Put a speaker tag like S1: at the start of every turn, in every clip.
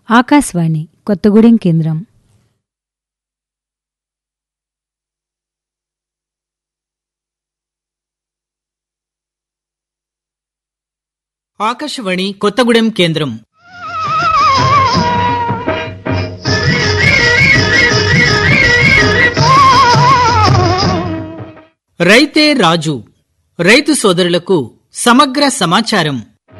S1: ఆకాశవాణి కొత్తగూడెం కేంద్రం
S2: ఆకాశవాణి కొత్తగూడెం కేంద్రం రైతే రాజు రైతు సోదరులకు సమగ్ర సమాచారం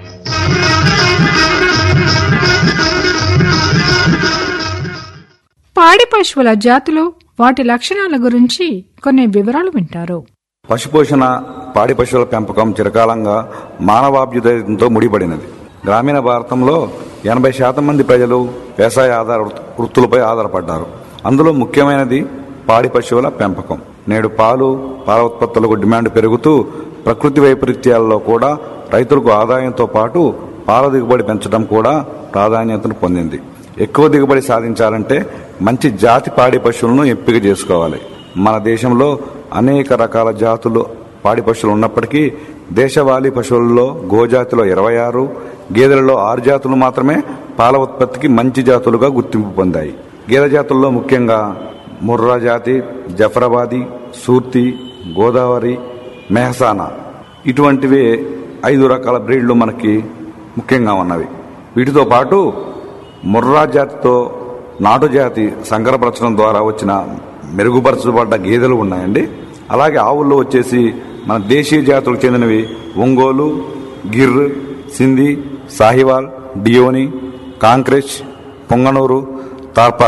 S3: పాడి పశువుల జాతులు వాటి లక్షణాల గురించి కొన్ని వివరాలు వింటారు
S4: పశుపోషణ పాడి పశువుల పెంపకం చిరకాలంగా మానవాభ్యుదయంతో ముడిపడినది గ్రామీణ భారతంలో ఎనభై శాతం మంది ప్రజలు వ్యవసాయ ఆధార వృత్- వృత్తులపై ఆధారపడ్డారు అందులో ముఖ్యమైనది పాడి పశువుల పెంపకం నేడు పాలు పాల ఉత్పత్తులకు డిమాండ్ పెరుగుతూ ప్రకృతి వైపరీత్యాలలో కూడా రైతులకు ఆదాయంతో పాటు పాల దిగుబడి పెంచడం కూడా ప్రాధాన్యతను పొందింది ఎక్కువ దిగుబడి సాధించాలంటే మంచి జాతి పాడి పశువులను ఎంపిక చేసుకోవాలి మన దేశంలో అనేక రకాల జాతులు పాడి పశువులు ఉన్నప్పటికీ దేశవాళీ పశువులలో గోజాతిలో ఇరవై ఆరు గేదెలలో ఆరు జాతులు మాత్రమే పాల ఉత్పత్తికి మంచి జాతులుగా గుర్తింపు పొందాయి గేదె జాతుల్లో ముఖ్యంగా ముర్రా జాతి జఫరాబాది సూర్తి గోదావరి మెహసానా ఇటువంటివే ఐదు రకాల బ్రీడ్లు మనకి ముఖ్యంగా ఉన్నవి వీటితో పాటు ముర్రా జాతితో నాటు జాతి సంకరపరచడం ద్వారా వచ్చిన మెరుగుపరచబడ్డ గేదెలు ఉన్నాయండి అలాగే ఆవుల్లో వచ్చేసి మన దేశీయ జాతులకు చెందినవి ఒంగోలు గిర్ సింధి సాహివాల్ డియోని కాంక్రెచ్ పొంగనూరు తార్పా